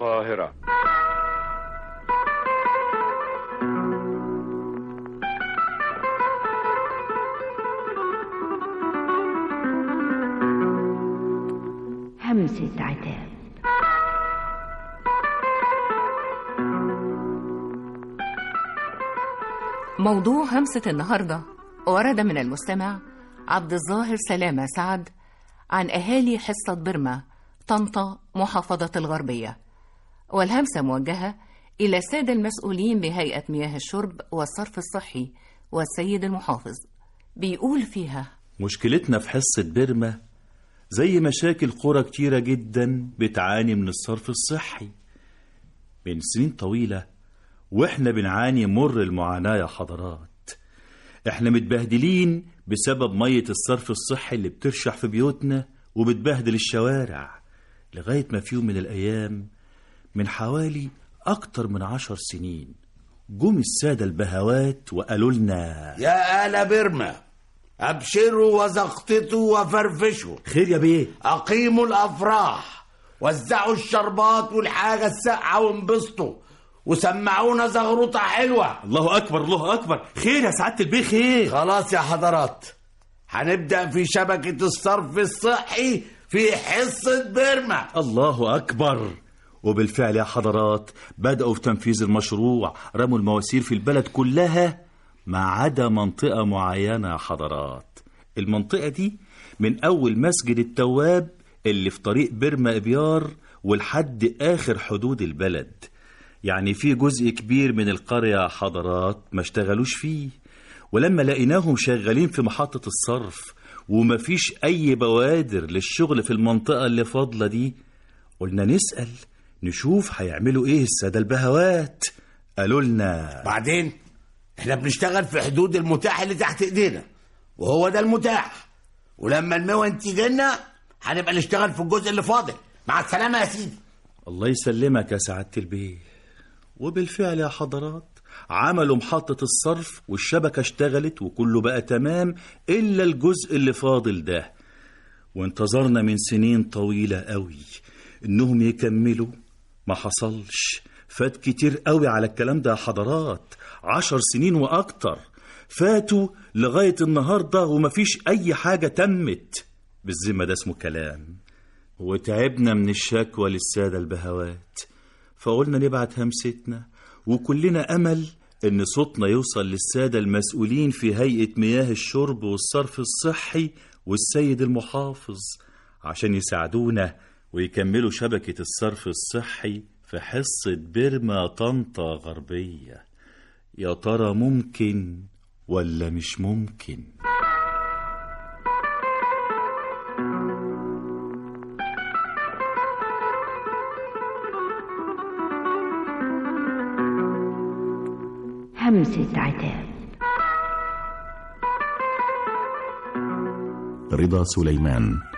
القاهرة همسة عتاب موضوع همسة النهاردة ورد من المستمع عبد الظاهر سلامة سعد عن أهالي حصة برما طنطا محافظة الغربية والهمسة موجهة إلى السادة المسؤولين بهيئة مياه الشرب والصرف الصحي والسيد المحافظ بيقول فيها مشكلتنا في حصة بيرما زي مشاكل قرى كتيرة جدا بتعاني من الصرف الصحي من سنين طويلة واحنا بنعاني مر المعاناة يا حضرات احنا متبهدلين بسبب مية الصرف الصحي اللي بترشح في بيوتنا وبتبهدل الشوارع لغاية ما في يوم من الأيام من حوالي أكتر من عشر سنين جم السادة البهوات وقالوا لنا يا آل برما أبشروا وزقططوا وفرفشوا خير يا بيه أقيموا الأفراح وزعوا الشربات والحاجة الساقعة وانبسطوا وسمعونا زغروطة حلوة الله أكبر الله أكبر خير يا سعادة البيه خير خلاص يا حضرات هنبدأ في شبكة الصرف الصحي في حصة برما الله أكبر وبالفعل يا حضرات بدأوا في تنفيذ المشروع رموا المواسير في البلد كلها ما عدا منطقة معينة يا حضرات المنطقة دي من أول مسجد التواب اللي في طريق برما إبيار ولحد آخر حدود البلد يعني في جزء كبير من القرية يا حضرات ما اشتغلوش فيه ولما لقيناهم شغالين في محطة الصرف ومفيش أي بوادر للشغل في المنطقة اللي فاضلة دي قلنا نسأل نشوف هيعملوا إيه السادة البهوات قالوا لنا بعدين احنا بنشتغل في حدود المتاح اللي تحت ايدينا وهو ده المتاح ولما الموان تيجي لنا هنبقى نشتغل في الجزء اللي فاضل مع السلامة يا سيدي الله يسلمك يا سعادة البيه وبالفعل يا حضرات عملوا محطة الصرف والشبكة اشتغلت وكله بقى تمام إلا الجزء اللي فاضل ده وانتظرنا من سنين طويلة قوي إنهم يكملوا ما حصلش فات كتير قوي على الكلام ده يا حضرات عشر سنين وأكتر فاتوا لغاية النهاردة ومفيش أي حاجة تمت بالذمة ده اسمه كلام وتعبنا من الشكوى للسادة البهوات فقلنا نبعت همستنا وكلنا أمل إن صوتنا يوصل للسادة المسؤولين في هيئة مياه الشرب والصرف الصحي والسيد المحافظ عشان يساعدونا ويكملوا شبكة الصرف الصحي في حصة بيرما طنطا غربية يا ترى ممكن ولا مش ممكن همسة عتاب رضا سليمان